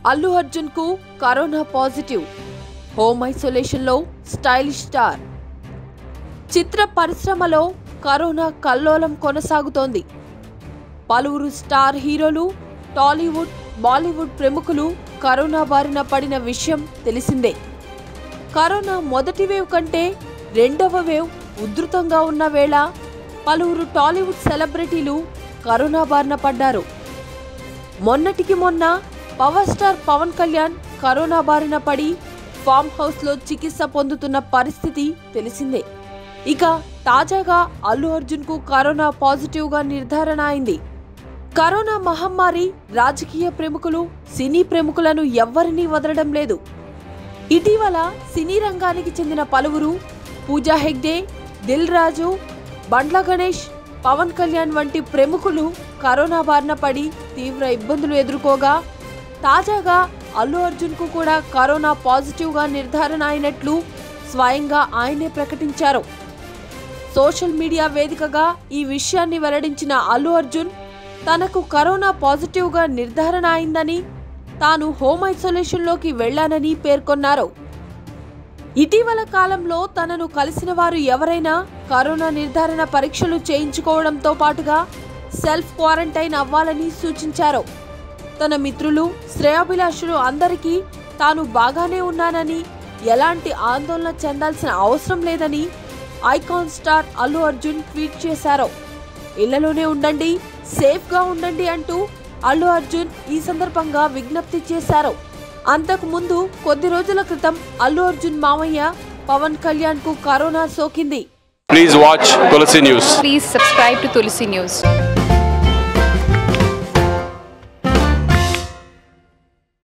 అల్లు అర్జున్ కు corona positive home isolation లో stylish star చిత్ర పరిశ్రమలో కరోనా కల్లోలం కొనసాగుతోంది పలువురు స్టార్ హీరోలు టాలీవుడ్ బాలీవుడ్ ప్రముఖులు కరోనా బారిన పడిన విషయం తెలిసిందే కరోనా మొదటి వేవ్ కంటే రెండవ వేవ్ ఉధృతంగా ఉన్న వేళ పలువురు టాలీవుడ్ సెలబ్రిటీలు కరోనా బారిన పడ్డారు మొన్నటికి మొన్న power star Pawan Kalyan corona బారిన పడి ఫామ్ హౌస్లో చికిత్స పొందుతున్న పరిస్థితి తెలిసిందే ఇక తాజాగా అల్లు అర్జున్కు కరోనా పాజిటివ్గా నిర్ధారణ అయింది కరోనా మహమ్మారి రాజకీయ ప్రముఖులు సినీ ప్రముఖులను ఎవ్వరినీ వదలడం లేదు ఇటీవల సినీ రంగానికి చెందిన పలువురు పూజా హెగ్డే దిల్ రాజు బండ్ల గణేష్ పవన్ కళ్యాణ్ వంటి ప్రముఖులు కరోనా బారిన పడి తీవ్ర ఇబ్బందులు ఎదుర్కోగా తాజాగా అల్లు అర్జున్కు కూడా కరోనా పాజిటివ్గా నిర్ధారణ అయినట్లు స్వయంగా ఆయనే ప్రకటించారు సోషల్ మీడియా వేదికగా ఈ విషయాన్ని వెల్లడించిన అల్లు అర్జున్ తనకు కరోనా పాజిటివ్గా నిర్ధారణ అయిందని తాను హోమ్ ఐసోలేషన్లోకి వెళ్లానని పేర్కొన్నారు ఇటీవల కాలంలో తనను కలిసిన వారు ఎవరైనా కరోనా నిర్ధారణ పరీక్షలు చేయించుకోవడంతో పాటుగా సెల్ఫ్ క్వారంటైన్ అవ్వాలని సూచించారు తన మిత్రులు శ్రేయాభిలాషులు అందరికీ తాను బాగానే ఉన్నానని ఎలాంటి ఆందోళన చెందాల్సిన అవసరం లేదని icon star Allu Arjun tweet చేశారు ఇళ్లలోనే ఉండండి సేఫ్గా ఉండండి అంటూ అల్లు అర్జున్ ఈ సందర్భంగా విజ్ఞప్తి చేశారు అంతకు ముందు కొద్ది రోజుల క్రితం అల్లు అర్జున్ మామయ్య పవన్ కళ్యాణ్ కు కరోనా సోకింది Please watch Tulsi News. Please subscribe to Tulsi News.